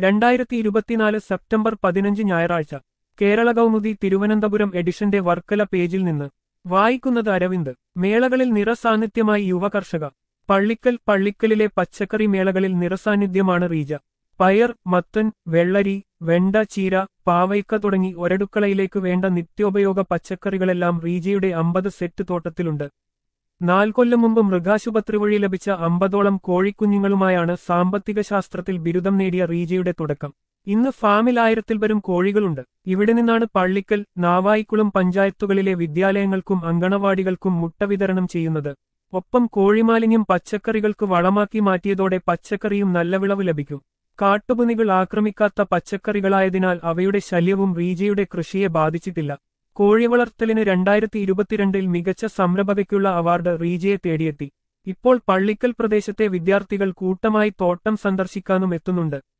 രണ്ടായിരത്തി ഇരുപത്തിനാല് സെപ്റ്റംബർ പതിനഞ്ച് ഞായറാഴ്ച കേരള കൗമുദി തിരുവനന്തപുരം എഡിഷന്റെ വർക്കല പേജിൽ നിന്ന് വായിക്കുന്നത് അരവിന്ദ് മേളകളിൽ നിറസാന്നിധ്യമായി യുവകർഷക പള്ളിക്കൽ പള്ളിക്കലിലെ പച്ചക്കറി മേളകളിൽ നിറസാന്നിധ്യമാണ് റീജ പയർ മത്തൻ വെള്ളരി വെണ്ട ചീര പാവയ്ക്ക തുടങ്ങി ഒരടുക്കളയിലേക്ക് വേണ്ട നിത്യോപയോഗ പച്ചക്കറികളെല്ലാം റീജയുടെ അമ്പത് സെറ്റ് തോട്ടത്തിലുണ്ട് നാൽക്കൊല്ലം മുമ്പ് മൃഗാശുപത്രി വഴി ലഭിച്ച അമ്പതോളം കോഴിക്കുഞ്ഞുങ്ങളുമായാണ് സാമ്പത്തിക ശാസ്ത്രത്തിൽ ബിരുദം നേടിയ റീജയുടെ തുടക്കം ഇന്ന് ഫാമിൽ ആയിരത്തിൽ വരും കോഴികളുണ്ട് ഇവിടെ നിന്നാണ് പള്ളിക്കൽ നാവായിക്കുളം പഞ്ചായത്തുകളിലെ വിദ്യാലയങ്ങൾക്കും അങ്കണവാടികൾക്കും മുട്ട വിതരണം ചെയ്യുന്നത് ഒപ്പം കോഴിമാലിന്യം പച്ചക്കറികൾക്ക് വളമാക്കി മാറ്റിയതോടെ പച്ചക്കറിയും നല്ല വിളവ് ലഭിക്കും കാട്ടുപുനികൾ ആക്രമിക്കാത്ത പച്ചക്കറികളായതിനാൽ അവയുടെ ശല്യവും റീജയുടെ കൃഷിയെ ബാധിച്ചിട്ടില്ല കോഴി വളർത്തലിന് രണ്ടായിരത്തി ഇരുപത്തിരണ്ടിൽ മികച്ച സംരംഭകയ്ക്കുള്ള അവാർഡ് റീജയെ തേടിയെത്തി ഇപ്പോൾ പള്ളിക്കൽ പ്രദേശത്തെ വിദ്യാർത്ഥികൾ കൂട്ടമായി തോട്ടം സന്ദർശിക്കാനും എത്തുന്നുണ്ട്